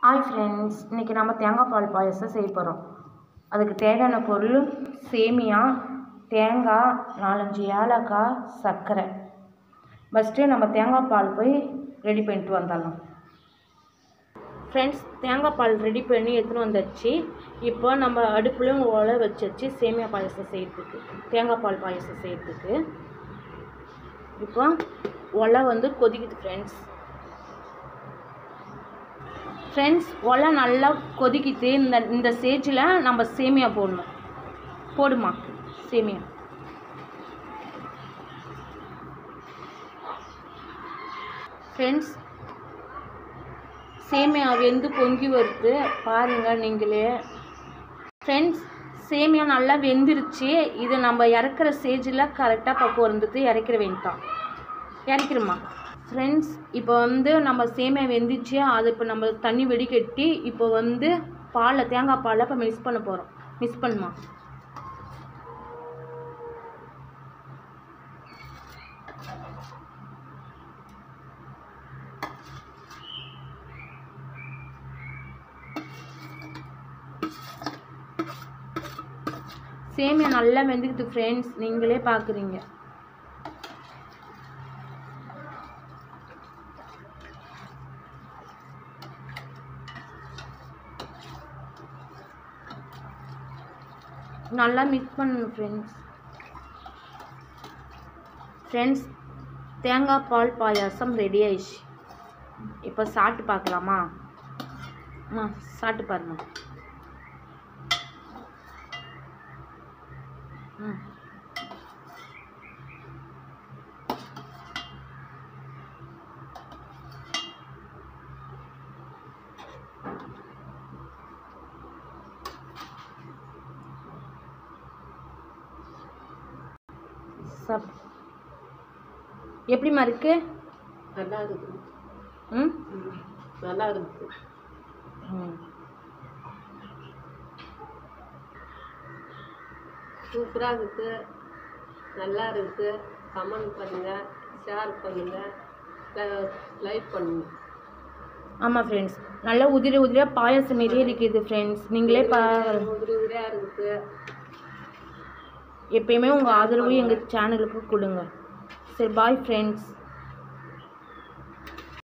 hi friends இன்றைக்கி நம்ம தேங்காய் பால் பாயசம் செய்ய போகிறோம் அதுக்கு தேவையான பொருள் சேமியா தேங்காய் நாலஞ்சு ஏலக்காய் சர்க்கரை ஃபஸ்ட்டு நம்ம தேங்காய் பால் போய் ரெடி பண்ணிட்டு வந்துடலாம் ஃப்ரெண்ட்ஸ் தேங்காய் பால் ரெடி பண்ணி எடுத்துன்னு வந்தாச்சு இப்போ நம்ம அடுப்புலையும் உலை வச்சாச்சு சேமியா பாயசம் செய்யறதுக்கு தேங்காய் பால் பாயசம் செய்யறதுக்கு இப்போ உலை வந்து கொதிக்குது ஃப்ரெண்ட்ஸ் ஃப்ரெண்ட்ஸ் ஒலை நல்லா கொதிக்கிட்டு இந்த இந்த ஸ்டேஜில் நம்ம சேமியா போடணும் போடுமா சேமியா ஃப்ரெண்ட்ஸ் சேமியா வெந்து பொங்கி வருது பாருங்கள் நீங்களே ஃப்ரெண்ட்ஸ் சேமியா நல்லா வெந்துருச்சு இது நம்ம இறக்குற ஸ்டேஜில் கரெக்டாக பக்கம் இருந்தது இறக்கிற வேண்டாம் இறக்கிருமா ஃப்ரெண்ட்ஸ் இப்போ வந்து நம்ம சேமியா வெந்துச்சு அது இப்போ நம்ம தண்ணி வெடிக்கட்டி இப்போ வந்து பாலில் தேங்காய் பாலில் இப்போ மிக்ஸ் பண்ண போகிறோம் மிக்ஸ் பண்ணுமா சேமியா நல்லா வெந்துக்குது ஃப்ரெண்ட்ஸ் நீங்களே பார்க்குறீங்க நல்லா மிக்ஸ் பண்ணணும் ஃப்ரெண்ட்ஸ் ஃப்ரெண்ட்ஸ் தேங்காய் பால் பாயாசம் ரெடி ஆயிடுச்சு இப்போ சாப்பிட்டு பார்க்கலாமா அம்மா சாப்பிட்டு பாருமா ம் சப் எப்படிம்மா இருக்கு நல்லா இருக்குது ம் ம், நல்லா இருக்குது ம் சூப்பராக இருக்குது நல்லா இருக்குது கமெண்ட் பண்ணுங்கள் ஷேர் பண்ணுங்கள் லைக் பண்ணுங்க ஆமாம் ஃப்ரெண்ட்ஸ் நல்லா உதிரி உதிரியாக பாயாசம் மாரியே இருக்குது ஃப்ரெண்ட்ஸ் நீங்களே பா உதிரி உதிரியாக இருக்குது எப்பயுமே உங்கள் ஆதரவு எங்கள் சேனலுக்கு கொடுங்க சரி பாய் ஃப்ரெண்ட்ஸ்